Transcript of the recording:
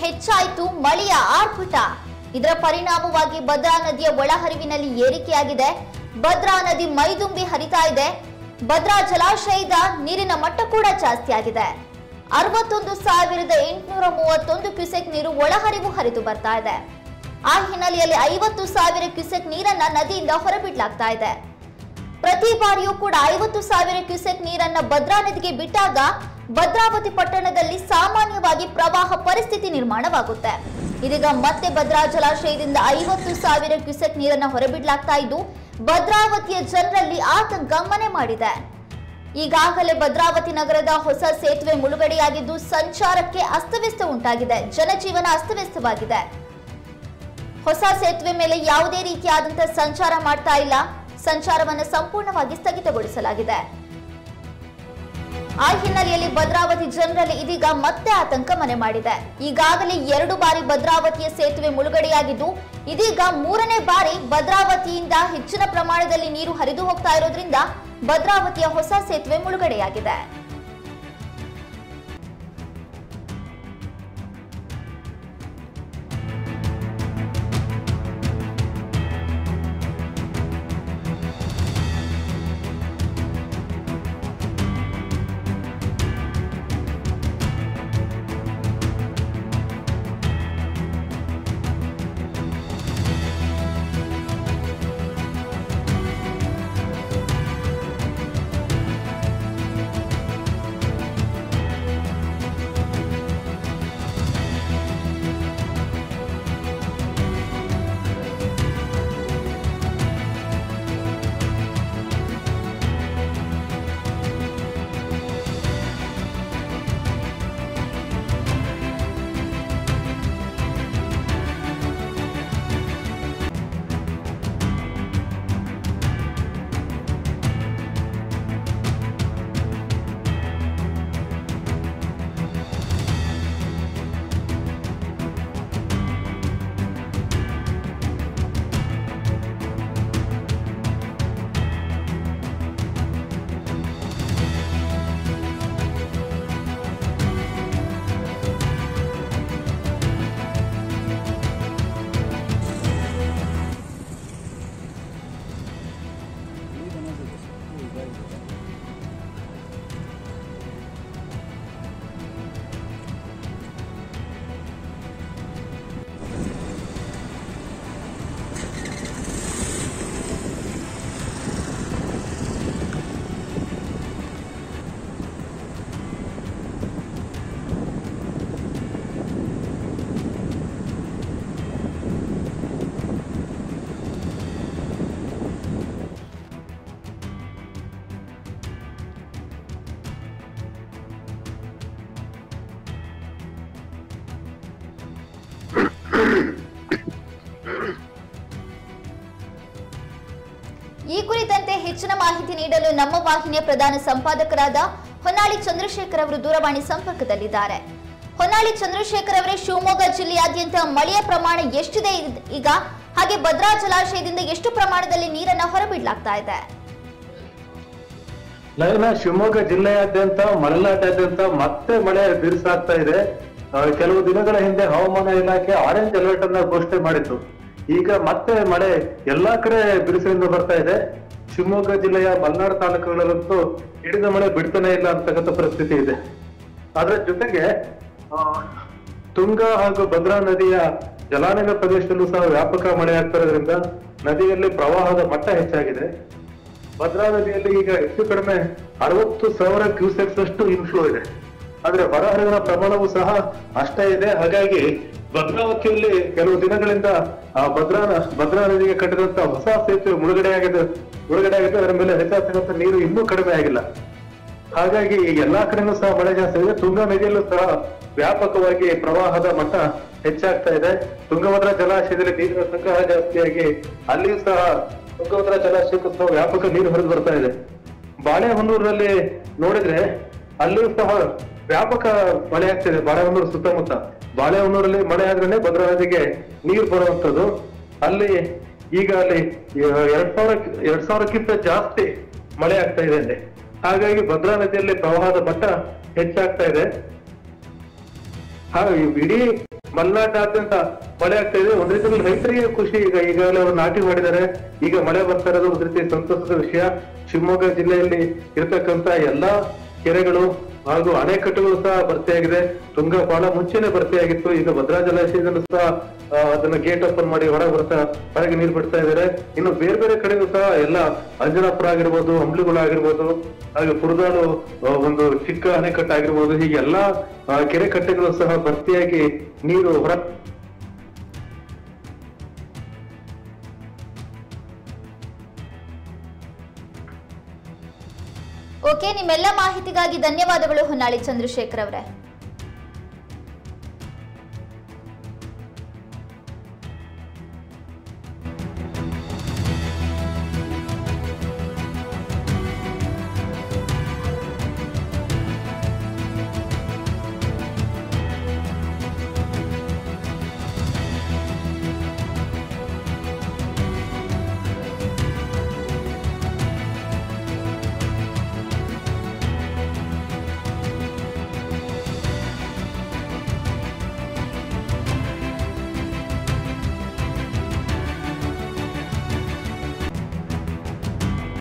ಹೆಚ್ಚಾಯಿತು ಮಳೆಯ ಆರ್ಭಟ ಇದರ ಪರಿಣಾಮವಾಗಿ ಭದ್ರಾ ನದಿಯ ಒಳಹರಿವಿನಲ್ಲಿ ಏರಿಕೆಯಾಗಿದೆ ಭದ್ರಾ ನದಿ ಮೈದುಂಬಿ ಹರಿತಾ ಇದೆ ಭದ್ರಾ ಜಲಾಶಯದ ನೀರಿನ ಮಟ್ಟ ಕೂಡ ಜಾಸ್ತಿ ಆಗಿದೆ ಅರವತ್ತೊಂದು ಸಾವಿರದ ಎಂಟುನೂರ ಮೂವತ್ತೊಂದು ಕ್ಯೂಸೆಕ್ ನೀರು ಒಳಹರಿವು ಹರಿದು ಬರ್ತಾ ಇದೆ ಆ ಹಿನ್ನೆಲೆಯಲ್ಲಿ ಐವತ್ತು ಸಾವಿರ ಕ್ಯೂಸೆಕ್ ನೀರನ್ನ ನದಿಯಿಂದ ಹೊರಬಿಡ್ಲಾಗ್ತಾ ಇದೆ ಪ್ರತಿ ಬಾರಿಯೂ ಕೂಡ ಐವತ್ತು ಸಾವಿರ ಕ್ಯೂಸೆಕ್ ನೀರನ್ನ ಭದ್ರಾ ನದಿಗೆ ಬಿಟ್ಟಾಗ ಭದ್ರಾವತಿ ಪಟ್ಟಣದಲ್ಲಿ ಸಾಮಾನ್ಯವಾಗಿ ಪ್ರವಾಹ ಪರಿಸ್ಥಿತಿ ನಿರ್ಮಾಣವಾಗುತ್ತೆ ಇದೀಗ ಮತ್ತೆ ಭದ್ರಾ ಜಲಾಶಯದಿಂದ ಐವತ್ತು ಸಾವಿರ ಕ್ಯೂಸೆಕ್ ನೀರನ್ನ ಹೊರಬಿಡ್ಲಾಗ್ತಾ ಇದ್ದು ಭದ್ರಾವತಿಯ ಜನರಲ್ಲಿ ಆತಂಕ ಮನೆ ಮಾಡಿದೆ ಈಗಾಗಲೇ ಭದ್ರಾವತಿ ನಗರದ ಹೊಸ ಸೇತುವೆ ಮುಳುಗಡೆಯಾಗಿದ್ದು ಸಂಚಾರಕ್ಕೆ ಅಸ್ತವ್ಯಸ್ತ ಉಂಟಾಗಿದೆ ಜನಜೀವನ ಅಸ್ತವ್ಯಸ್ತವಾಗಿದೆ ಹೊಸ ಸೇತುವೆ ಮೇಲೆ ಯಾವುದೇ ರೀತಿಯಾದಂತಹ ಸಂಚಾರ ಮಾಡ್ತಾ ಇಲ್ಲ ಸಂಚಾರವನ್ನು ಸಂಪೂರ್ಣವಾಗಿ ಸ್ಥಗಿತಗೊಳಿಸಲಾಗಿದೆ ಆ ಹಿನ್ನೆಲೆಯಲ್ಲಿ ಭದ್ರಾವತಿ ಜನರಲ್ಲಿ ಇದೀಗ ಮತ್ತೆ ಆತಂಕ ಮನೆ ಮಾಡಿದೆ ಈಗಾಗಲೇ ಎರಡು ಬಾರಿ ಭದ್ರಾವತಿಯ ಸೇತುವೆ ಮುಳುಗಡೆಯಾಗಿದ್ದು ಇದೀಗ ಮೂರನೇ ಬಾರಿ ಭದ್ರಾವತಿಯಿಂದ ಹೆಚ್ಚಿನ ಪ್ರಮಾಣದಲ್ಲಿ ನೀರು ಹರಿದು ಹೋಗ್ತಾ ಇರೋದ್ರಿಂದ ಭದ್ರಾವತಿಯ ಹೊಸ ಸೇತುವೆ ಮುಳುಗಡೆಯಾಗಿದೆ ಈ ಕುರಿತಂತೆ ಹೆಚ್ಚಿನ ಮಾಹಿತಿ ನೀಡಲು ನಮ್ಮ ವಾಹಿನಿಯ ಪ್ರಧಾನ ಸಂಪಾದಕರಾದ ಹೊನ್ನಾಳಿ ಚಂದ್ರಶೇಖರ್ ಅವರು ದೂರವಾಣಿ ಸಂಪರ್ಕದಲ್ಲಿದ್ದಾರೆ ಹೊನ್ನಾಳಿ ಚಂದ್ರಶೇಖರ್ ಅವರೇ ಶಿವಮೊಗ್ಗ ಜಿಲ್ಲೆಯಾದ್ಯಂತ ಮಳೆಯ ಪ್ರಮಾಣ ಎಷ್ಟಿದೆ ಇದ್- ಈಗ ಹಾಗೆ ಭದ್ರಾ ಜಲಾಶಯದಿಂದ ಎಷ್ಟು ಪ್ರಮಾಣದಲ್ಲಿ ನೀರನ್ನ ಹೊರಬಿಡ್ಲಾಗ್ತಾ ಇದೆ ಲೈನ ಶಿವಮೊಗ್ಗ ಜಿಲ್ಲೆಯಾದ್ಯಂತ ಮಲೆನಾಟ್ಯಾದ್ಯಂತ ಮತ್ತೆ ಮಳೆ ಬಿರುಸಾಗ್ತಾ ಇದೆ ಆ, ಕೆಲವು ದಿನಗಳ ಹಿಂದೆ ಹವಾಮಾನ ಇಲಾಖೆ ಆರೆಂಜ್ ಅಲರ್ಟ್ ಅನ್ನ ಘೋಷಣೆ ಮಾಡಿತ್ತು ಈಗ ಮತ್ತೆ ಮಳೆ ಎಲ್ಲಾ ಕಡೆ ಬಿರುಸಿನಿಂದ ಬರ್ತಾ ಇದೆ ಶಿವಮೊಗ್ಗ ಜಿಲ್ಲೆಯ ಮಲೆನಾಡು ತಾಲೂಕುಗಳಲ್ಲಂತೂ ಹಿಡಿದ ಮಳೆ ಬಿಡ್ತಾನೆ ಇಲ್ಲ ಅಂತಕ್ಕಂಥ ಪರಿಸ್ಥಿತಿ ಇದೆ ಅದರ ಜೊತೆಗೆ ಆ, ತುಂಗಾ ಹಾಗೂ ಭದ್ರಾ ನದಿಯ ಜಲಾನಯನ ಪ್ರದೇಶದಲ್ಲೂ ಸಹ ವ್ಯಾಪಕ ಮಳೆ ಆಗ್ತಾ ಇರೋದ್ರಿಂದ ನದಿಯಲ್ಲಿ ಪ್ರವಾಹದ ಮಟ್ಟ ಹೆಚ್ಚಾಗಿದೆ ಭದ್ರಾ ನದಿಯಲ್ಲಿ ಈಗ ಹೆಚ್ಚು ಕಡಿಮೆ ಅರವತ್ತು ಸಾವಿರ ಕ್ಯೂಸೆಕ್ಸ್ ಅಷ್ಟು ಇನ್ಫ್ಲೋ ಇದೆ ಆದ್ರೆ ಹೊರಹರಿವಿನ ಪ್ರಮಾಣವೂ ಸಹ ಅಷ್ಟೇ ಇದೆ ಹಾಗಾಗಿ ಭದ್ರಾವತಿಯಲ್ಲಿ ಕೆಲವು ದಿನಗಳಿಂದ ಆ ಭದ್ರಾ ಭದ್ರಾ ನದಿಗೆ ಕಟ್ಟಿದಂತ ಹೊಸ ಸೇತುವೆ ಮುಳುಗಡೆಯಾಗಿದೆ ಮುಳುಗಡೆಯಾಗಿದೆ ಅದರ ಮೇಲೆ ಹೆಚ್ಚಾಗ್ತಕ್ಕಂಥ ನೀರು ಇನ್ನೂ ಕಡಿಮೆ ಆಗಿಲ್ಲ ಹಾಗಾಗಿ ಈಗ ಎಲ್ಲಾ ಕಡೆನೂ ಸಹ ಮಳೆ ಜಾಸ್ತಿ ಇದೆ ತುಂಗಾ ನದಿಯಲ್ಲೂ ಸಹ ವ್ಯಾಪಕವಾಗಿ ಪ್ರವಾಹದ ಮಟ್ಟ ಹೆಚ್ಚಾಗ್ತಾ ಇದೆ ತುಂಗಭದ್ರಾ ಜಲಾಶಯದಲ್ಲಿ ನೀರಿನ ಸಂಗ್ರಹ ಜಾಸ್ತಿಯಾಗಿ ಅಲ್ಲಿಯೂ ಸಹ ತುಂಗಭದ್ರಾ ಜಲಾಶಯಕ್ಕೂ ಸಹ ವ್ಯಾಪಕ ನೀರು ಹರಿದು ಬರ್ತಾ ಇದೆ ಬಾಳೆಹೊನ್ನೂರಿನಲ್ಲಿ ನೋಡಿದ್ರೆ ಅಲ್ಲಿಯೂ ಸಹ ವ್ಯಾಪಕ ಮಳೆ ಆಗ್ತಿದೆ ಬಾಳೆಹೊನ್ನೂರು ಸುತ್ತಮುತ್ತ ಬಾಳೆಹೊನ್ನೂರಲ್ಲಿ ಮಳೆ ಆದ್ರೇನೆ ಭದ್ರಾ ನದಿಗೆ ನೀರು ಬರುವಂತದ್ದು ಅಲ್ಲಿ ಈಗ ಅಲ್ಲಿ ಎರಡ್ ಸಾವಿರ ಎರಡ್ ಸಾವಿರಕ್ಕಿಂತ ಜಾಸ್ತಿ ಮಳೆ ಆಗ್ತಾ ಇದೆ ಅಲ್ಲಿ ಹಾಗಾಗಿ ಭದ್ರಾ ನದಿಯಲ್ಲಿ ಪ್ರವಾಹದ ಮಟ್ಟ ಹೆಚ್ಚಾಗ್ತಾ ಇದೆ ಹಾ ಇಡೀ ಮಲೆನಾಡಾದ್ಯಂತ ಮಳೆ ಆಗ್ತಾ ಇದೆ ಒಂದ್ ರೀತಿಯಲ್ಲಿ ರೈತರಿಗೆ ಖುಷಿ ಈಗ ಈಗಾಗಲೇ ಅವರು ನಾಟಿ ಮಾಡಿದ್ದಾರೆ ಈಗ ಮಳೆ ಬರ್ತಾ ಇರೋದು ಒಂದ್ ರೀತಿ ಸಂತಸದ ವಿಷಯ ಶಿವಮೊಗ್ಗ ಜಿಲ್ಲೆಯಲ್ಲಿ ಇರತಕ್ಕಂತ ಎಲ್ಲಾ ಕೆರೆಗಳು ಹಾಗೂ ಅಣೆಕಟ್ಟುಗಳು ಸಹ ಭರ್ತಿಯಾಗಿದೆ ತುಂಗ ಬಹಳ ಮುಂಚೆನೆ ಭರ್ತಿಯಾಗಿತ್ತು ಈಗ ಭದ್ರಾ ಜಲಾಶಯದಲ್ಲೂ ಸಹ ಆ, ಅದನ್ನ ಗೇಟ್ ಓಪನ್ ಮಾಡಿ ಹೊರಗೆ ಬರ್ತಾ ಹೊರಗೆ ನೀರು ಬಿಡ್ತಾ ಇದ್ದಾರೆ ಇನ್ನು ಬೇರೆ ಬೇರೆ ಕಡೆಗೂ ಸಹ ಎಲ್ಲ ಅಂಜನಾಪುರ ಆಗಿರ್ಬೋದು ಹಂಬ್ಲಿಗುಳ ಆಗಿರ್ಬೋದು ಹಾಗೆ ಕುರುದಾಳು ಆ, ಒಂದು ಚಿಕ್ಕ ಅಣೆಕಟ್ಟು ಆಗಿರ್ಬೋದು ಹೀಗೆ ಎಲ್ಲಾ ಆ, ಕೆರೆ ಕಟ್ಟೆಗಳು ಸಹ ಭರ್ತಿಯಾಗಿ ನೀರು ಹೊರ ಓಕೆ ನಿಮ್ಮೆಲ್ಲ ಮಾಹಿತಿಗಾಗಿ ಧನ್ಯವಾದಗಳು ಹೊನ್ನಾಳಿ ಚಂದ್ರಶೇಖರ್ ಅವರೇ